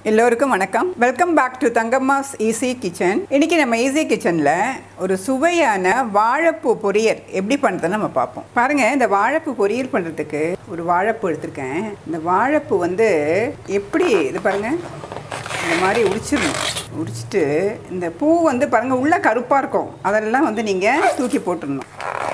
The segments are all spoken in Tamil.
எல்லோருக்கும் வணக்கம் welcome back to Thangamma's easy kitchen இன்னைக்கு நம்ம ஈஸி கிச்சனில் ஒரு சுவையான வாழைப்பூ பொரியல் எப்படி பண்ணுறதுன்னு நம்ம பார்ப்போம் பாருங்க இந்த வாழைப்பூ பொரியல் பண்ணுறதுக்கு ஒரு வாழைப்பூ எடுத்திருக்கேன் இந்த வாழைப்பூ வந்து எப்படி இது பாருங்க இந்த மாதிரி உரிச்சிடணும் உரிச்சிட்டு இந்த பூ வந்து பாருங்க உள்ள கருப்பாக இருக்கும் அதெல்லாம் வந்து நீங்கள் தூக்கி போட்டுடணும்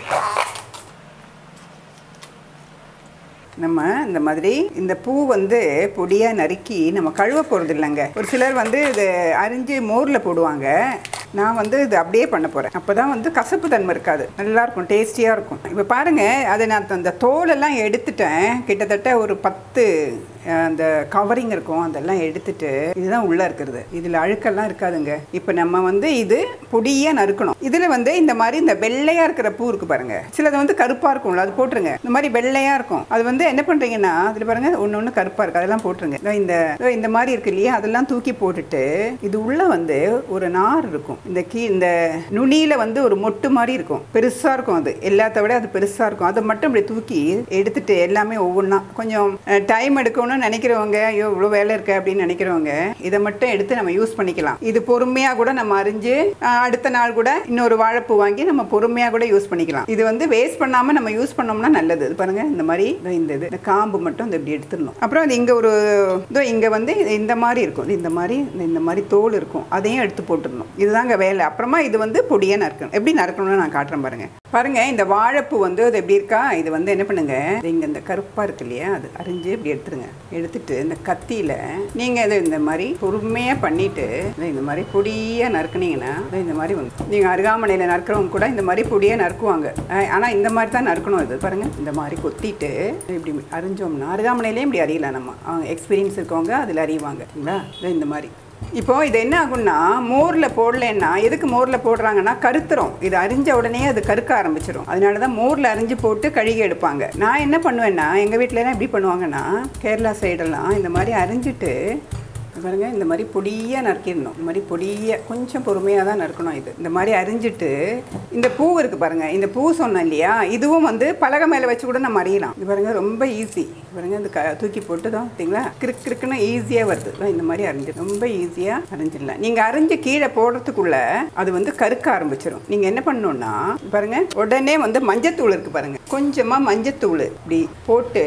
நம்ம இந்த மாதிரி இந்த பூ வந்து பொடியாக நறுக்கி நம்ம கழுவ போகிறது இல்லைங்க ஒரு சிலர் வந்து இது அரிஞ்சு மோரில் போடுவாங்க நான் வந்து இது அப்படியே பண்ண போகிறேன் அப்போ தான் வந்து கசப்பு தன்மை இருக்காது நல்லா இருக்கும் டேஸ்டியாக இருக்கும் இப்போ பாருங்கள் அதை நான் அந்த தோலெல்லாம் எடுத்துட்டேன் கிட்டத்தட்ட ஒரு பத்து அஹ், அந்த கவரிங் இருக்கும் அதெல்லாம் எடுத்துட்டு இதுதான் உள்ளே இருக்கிறது இதில் அழுக்கெல்லாம் இருக்காதுங்க இப்போ நம்ம வந்து இது பொடியாக நறுக்கணும் இதில் வந்து இந்த மாதிரி இந்த வெள்ளையாக இருக்கிற பூ இருக்கு பாருங்க சிலது வந்து கருப்பாக இருக்கும்ல அது போட்டுருங்க இந்த மாதிரி வெள்ளையாக இருக்கும் அது வந்து என்ன பண்ணுறீங்கன்னா அதில் பாருங்க ஒன்று ஒன்று கருப்பாக இருக்குது அதெல்லாம் போட்டுருங்க இதோ இந்த இதோ இந்த மாதிரி இருக்கு இல்லையா அதெல்லாம் தூக்கி போட்டுட்டு இது உள்ள வந்து ஒரு நார் இருக்கும் இந்த கீ இந்த நுனியில் வந்து ஒரு மொட்டு மாதிரி இருக்கும் பெருசாக இருக்கும் அது எல்லாத்த விட அது பெருசாக இருக்கும் அதை மட்டும் இப்படி தூக்கி எடுத்துட்டு எல்லாமே ஒவ்வொன்றா கொஞ்சம் டைம் எடுக்கணும்னு நினைக்கிறவங்க ஐயோ இவ்வளோ வேலை இருக்கு அப்படின்னு நினைக்கிறவங்க இதை மட்டும் எடுத்து நம்ம யூஸ் பண்ணிக்கலாம் இது பொறுமையாக கூட நம்ம அரிஞ்சு அஹ், அடுத்த நாள் கூட இன்னொரு வாழைப்பூ வாங்கி நம்ம பொறுமையாக கூட யூஸ் பண்ணிக்கலாம் இது வந்து வேஸ்ட் பண்ணாமல் நம்ம யூஸ் பண்ணோம்னா நல்லது இது பாருங்க இந்த மாதிரி இதோ இந்த இது இந்த காம்பு மட்டும் இந்த இப்படி எடுத்துடணும் அப்புறம் அது இங்கே ஒரு இதோ இங்கே வந்து இந்த மாதிரி இருக்கும் இந்த மாதிரி இந்த- இந்த மாதிரி தோல் இருக்கும் அதையும் எடுத்து போட்டுடணும் இதுதாங்க வேலை அப்புறமா இது வந்து பொடியாக நறுக்கணும் எப்படி நறுக்கணும்னு நான் காட்டுறேன் பாருங்க பாருங்க இந்த வாழைப்பூ வந்து அது எப்படி இருக்கா இது வந்து என்ன பண்ணுங்க இது இங்க இந்த கருப்பா இருக்கு இல்லையா அது அரிஞ்சு இப்படி எடுத்துருங்க எடுத்துட்டு இந்த கத்தியில நீங்க இதை இந்த மாதிரி பொறுமையா பண்ணிட்டு இதை இந்த மாதிரி பொடியா நறுக்குனீங்கன்னா இதை இந்த மாதிரி வந்து நீங்க அருகாமனையில நறுக்கிறவங்க கூட இந்த மாதிரி பொடியா நறுக்குவாங்க அஹ் ஆனா இந்த மாதிரி தான் நறுக்கணும் இது பாருங்க இந்த மாதிரி கொத்திட்டு இப்படி அரிஞ்சோம்னா அருகாமனையிலேயே இப்படி அறியலாம் நம்ம அவங்க எக்ஸ்பீரியன்ஸ் இருக்கவங்க அதில் அறிவாங்க சரிங்களா இதோ இந்த மாதிரி இப்போ இது என்ன ஆகும்னா மோரில் போடலன்னா எதுக்கு மோரில் போடுறாங்கன்னா கருத்துரும் இது அரிஞ்ச உடனே அது கருக்க ஆரம்பிச்சிடும் அதனால தான் மோரில் அரிஞ்சு போட்டு கழுகி எடுப்பாங்க நான் என்ன பண்ணுவேன்னா எங்கள் வீட்டிலலாம் எப்படி பண்ணுவாங்கன்னா கேரளா சைடெல்லாம் இந்த மாதிரி அரிஞ்சிட்டு இங்க பாருங்க இந்த மாதிரி பொடியாக நறுக்கிடணும் இந்த மாதிரி பொடியாக கொஞ்சம் பொறுமையாக தான் நறுக்கணும் இது இந்த மாதிரி அரிஞ்சிட்டு இந்த பூ இருக்குது பாருங்க இந்த பூ சொன்னேன் இல்லையா இதுவும் வந்து பலகை மேலே வச்சு கூட நம்ம அறியலாம் இது பாருங்க ரொம்ப ஈஸி பாருங்க இந்த க தூக்கி போட்டு தான் பார்த்தீங்களா கிறுக்கு கிறுக்குன்னு ஈஸியாக வருது இதோ இந்த மாதிரி அரிஞ்சு ரொம்ப ஈஸியாக அரிஞ்சிடலாம் நீங்கள் அரிஞ்சு கீழே போடுறதுக்குள்ள அது வந்து கருக்க ஆரம்பிச்சிடும் நீங்கள் என்ன பண்ணணும்னா பாருங்க உடனே வந்து மஞ்சத்தூள் இருக்குது பாருங்க கொஞ்சமாக மஞ்சத்தூள் இப்படி போட்டு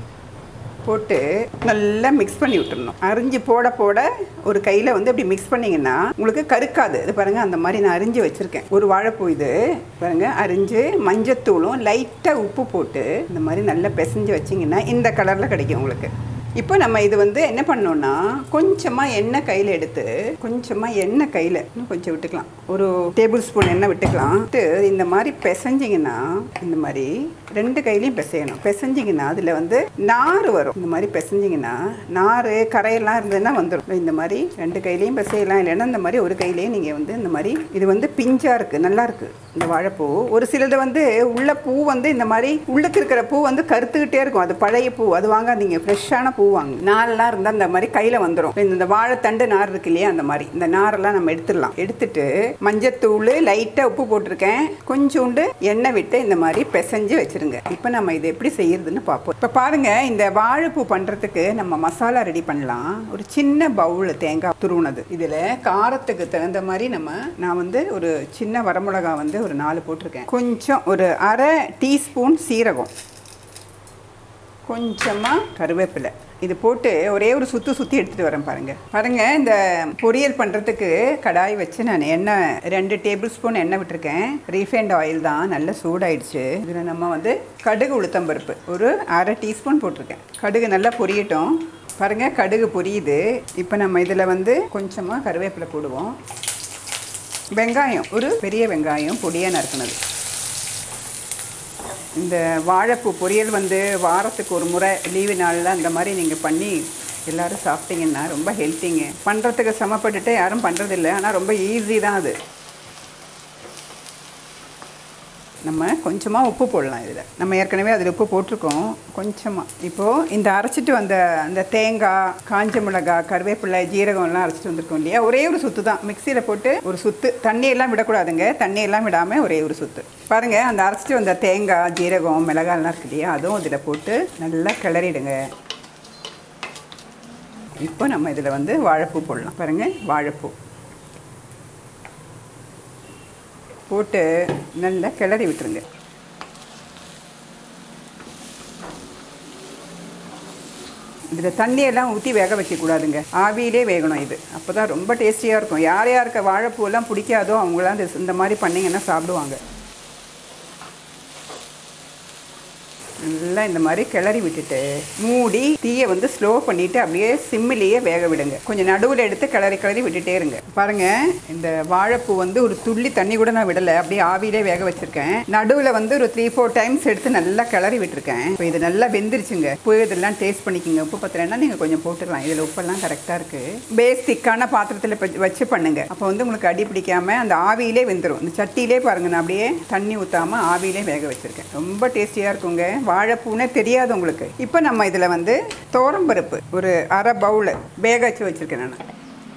போட்டு நல்லா மிக்ஸ் பண்ணி விட்டுறணும் அரிஞ்சு போட போட ஒரு கையில் வந்து இப்படி மிக்ஸ் பண்ணிங்கன்னா உங்களுக்கு கருக்காது இது பாருங்கள் அந்த மாதிரி நான் அரிஞ்சு வச்சுருக்கேன் ஒரு வாழைப்பூ இது பாருங்கள் அரிஞ்சு மஞ்சத்தூளும் லைட்டாக உப்பு போட்டு இந்த மாதிரி நல்லா பிசைஞ்சு வச்சிங்கன்னா இந்த கலரில் கிடைக்கும் உங்களுக்கு இப்போ நம்ம இது வந்து என்ன பண்ணோம்னா கொஞ்சமாக எண்ணெய் கையில் எடுத்து கொஞ்சமாக எண்ணெய் கையில் இன்னும் கொஞ்சம் விட்டுக்கலாம் ஒரு டேபிள் ஸ்பூன் எண்ணெய் விட்டுக்கலாம் விட்டு இந்த மாதிரி பிசைஞ்சிங்கன்னா இந்த மாதிரி ரெண்டு கையிலையும் பிசையணும் பிசைஞ்சிங்கன்னா அதில் வந்து நார் வரும் இந்த மாதிரி பிசைஞ்சிங்கன்னா நார் கரையெல்லாம் இருந்ததுன்னா வந்துடும் இந்த மாதிரி ரெண்டு கையிலையும் பிசையலாம் இல்லைன்னா இந்த மாதிரி ஒரு கையிலையும் நீங்கள் வந்து இந்த மாதிரி இது வந்து பிஞ்சாக இருக்குது நல்லா இருக்குது இந்த வாழைப்பூ ஒரு சிலது வந்து உள்ள பூ வந்து இந்த மாதிரி உள்ளுக்கு இருக்கிற பூ வந்து கருத்துக்கிட்டே இருக்கும் அது பழைய பூ அது வாங்காதீங்க ஃப்ரெஷ்ஷான பூ வாங்க நார்லாம் இருந்தால் இந்த மாதிரி கையில் வந்துடும் இந்த வாழைத்தண்டு நார் இருக்கு இல்லையா அந்த மாதிரி இந்த நாரெல்லாம் நம்ம எடுத்துடலாம் எடுத்துட்டு மஞ்சத்தூள் லைட்டாக உப்பு போட்டிருக்கேன் கொஞ்சோண்டு எண்ணெய் விட்டு இந்த மாதிரி பிசைஞ்சு வச்சிருங்க இப்போ நம்ம இது எப்படி செய்யறதுன்னு பார்ப்போம் இப்போ பாருங்க இந்த வாழைப்பூ பண்ணுறதுக்கு நம்ம மசாலா ரெடி பண்ணலாம் ஒரு சின்ன பவுல் தேங்காய் துருவுனது இதில் காரத்துக்கு தகுந்த மாதிரி நம்ம நான் வந்து ஒரு சின்ன வரமிளகா வந்து ஒரு நாலு போட்டிருக்கேன் கொஞ்சம் ஒரு அரை டீஸ்பூன் சீரகம் கொஞ்சமாக கருவேப்பிலை இது போட்டு ஒரே ஒரு சுற்றி சுற்றி எடுத்துகிட்டு வரேன் பாருங்கள் பாருங்கள் இந்த பொரியல் பண்ணுறதுக்கு கடாய் வச்சு நான் எண்ணெய் ரெண்டு டேபிள் ஸ்பூன் எண்ணெய் விட்டுருக்கேன் ரீஃபைண்ட் ஆயில் தான் நல்லா சூடாயிடுச்சு இதில் நம்ம வந்து கடுகு உளுத்தம்பருப்பு ஒரு அரை டீஸ்பூன் போட்டிருக்கேன் கடுகு நல்லா பொரியட்டும் பாருங்கள் கடுகு பொரியுது இப்போ நம்ம இதில் வந்து கொஞ்சமாக கருவேப்பிலை போடுவோம் வெங்காயம் ஒரு பெரிய வெங்காயம் பொடியாக நறுக்குனது இந்த வாழைப்பூ பொரியல் வந்து வாரத்துக்கு ஒரு முறை லீவு நாளில் அந்த மாதிரி நீங்கள் பண்ணி எல்லாரும் சாப்பிட்டீங்கன்னா ரொம்ப ஹெல்த்திங்க பண்ணுறதுக்கு சமப்பட்டுட்டு யாரும் பண்ணுறதில்ல ஆனால் ரொம்ப ஈஸி தான் அது நம்ம கொஞ்சமாக உப்பு போடலாம் இதில் நம்ம ஏற்கனவே அதில் உப்பு போட்டிருக்கோம் கொஞ்சமாக இப்போது இந்த அரைச்சிட்டு வந்த அந்த தேங்காய் காஞ்ச மிளகாய் கருவேப்பிலை ஜீரகம்லாம் அரைச்சிட்டு வந்திருக்கோம் இல்லையா ஒரே ஒரு சுத்து தான் மிக்சியில் போட்டு ஒரு சுத்து தண்ணியெல்லாம் விடக்கூடாதுங்க தண்ணியெல்லாம் விடாமல் ஒரே ஒரு சுத்து பாருங்கள் அந்த அரைச்சிட்டு வந்த தேங்காய் ஜீரகம் மிளகாய்லாம் இருக்கு இல்லையா அதுவும் இதில் போட்டு நல்லா கிளறிடுங்க இப்போ நம்ம இதில் வந்து வாழைப்பூ போடலாம் பாருங்கள் வாழைப்பூ போட்டு நல்லா கிளறி விட்டுருங்க இதில் தண்ணியெல்லாம் ஊற்றி வேக வைக்கக்கூடாதுங்க ஆவியிலே வேகணும் இது அப்போ தான் ரொம்ப டேஸ்டியாக இருக்கும் யார் யாருக்கு வாழைப்பூலாம் பிடிக்காதோ அவங்களாம் இந்த இந்த மாதிரி பண்ணிங்கன்னா சாப்பிடுவாங்க நல்லா இந்த மாதிரி கிளறி விட்டுட்டு மூடி தீயை வந்து ஸ்லோ பண்ணிட்டு அப்படியே சிம்மிலேயே வேக விடுங்க கொஞ்சம் நடுவில் எடுத்து கிளறி கிளறி விட்டுட்டே இருங்க பாருங்க இந்த வாழைப்பூ வந்து ஒரு துள்ளி தண்ணி கூட நான் விடலை அப்படியே ஆவியிலே வேக வச்சிருக்கேன் நடுவில் வந்து ஒரு த்ரீ ஃபோர் டைம்ஸ் எடுத்து நல்லா கிளறி விட்டுருக்கேன் இப்போ இது நல்லா வெந்துருச்சுங்க உப்பு இதெல்லாம் டேஸ்ட் பண்ணிக்கோங்க உப்பு பத்திரம்னா நீங்கள் கொஞ்சம் போட்டுக்கலாம் இதில் உப்பெல்லாம் கரெக்டாக இருக்குது பேஸ் திக்கான பாத்திரத்தில் இப்ப வச்சு பண்ணுங்க அப்போ வந்து உங்களுக்கு அடி பிடிக்காம அந்த ஆவியிலே வெந்துடும் இந்த சட்டியிலே பாருங்க நான் அப்படியே தண்ணி ஊற்றாம ஆவியிலே வேக வச்சிருக்கேன் ரொம்ப டேஸ்டியாக இருக்குங்க வாழைப்பூனே தெரியாது உங்களுக்கு இப்போ நம்ம இதில் வந்து தோரம்பருப்பு ஒரு அரை பவுல் வேக வச்சு வச்சுருக்கேன் நான்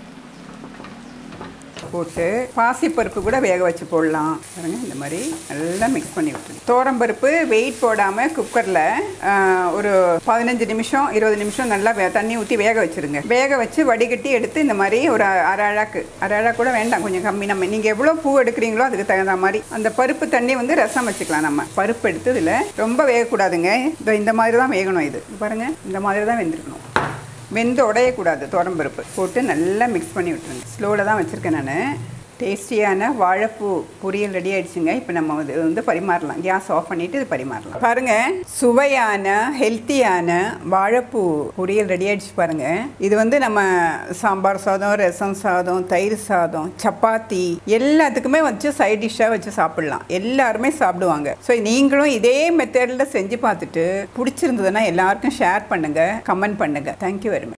போட்டு பாசிப்பருப்பு கூட வேக வச்சு போடலாம் பாருங்க இந்த மாதிரி நல்லா மிக்ஸ் பண்ணி விட்டுருங்க தோரம்பருப்பு வெயிட் போடாமல் குக்கரில் ஒரு பதினஞ்சு நிமிஷம் இருபது நிமிஷம் நல்லா வே- தண்ணி ஊற்றி வேக வச்சுருங்க வேக வச்சு வடிகட்டி எடுத்து இந்த மாதிரி ஒரு அரை அழாக்கு அரை அழாக்கு கூட வேண்டாம் கொஞ்சம் கம்மி நம்ம நீங்கள் எவ்வளோ பூ எடுக்கிறீங்களோ அதுக்கு தகுந்த மாதிரி அந்த பருப்பு தண்ணி வந்து ரசம் வச்சுக்கலாம் நம்ம பருப்பு எடுத்து இதில் ரொம்ப வேகக்கூடாதுங்க இதோ இந்த மாதிரி தான் வேகணும் இது பாருங்க இந்த மாதிரி தான் வெந்திருக்கணும் வெந்து உடையக்கூடாது துவரம்பருப்பு போட்டு நல்லா மிக்ஸ் பண்ணி விட்டுருங்க ஸ்லோவில் தான் வச்சுருக்கேன் நான் டேஸ்டியான வாழைப்பூ பொரியல் ரெடி ஆயிடுச்சுங்க இப்போ நம்ம இது வந்து பரிமாறலாம் கேஸ் ஆஃப் பண்ணிவிட்டு இது பரிமாறலாம் பாருங்க சுவையான ஹெல்த்தியான வாழைப்பூ பொரியல் ரெடி ஆயிடுச்சு பாருங்க இது வந்து நம்ம சாம்பார் சாதம் ரசம் சாதம் தயிர் சாதம் சப்பாத்தி எல்லாத்துக்குமே வச்சு சைட் டிஷ்ஷாக வச்சு சாப்பிடலாம் எல்லாருமே சாப்பிடுவாங்க ஸோ நீங்களும் இதே மெத்தடில் செஞ்சு பார்த்துட்டு பிடிச்சிருந்ததுன்னா எல்லாருக்கும் ஷேர் பண்ணுங்கள் கமெண்ட் பண்ணுங்கள் தேங்க்யூ வெரி மச்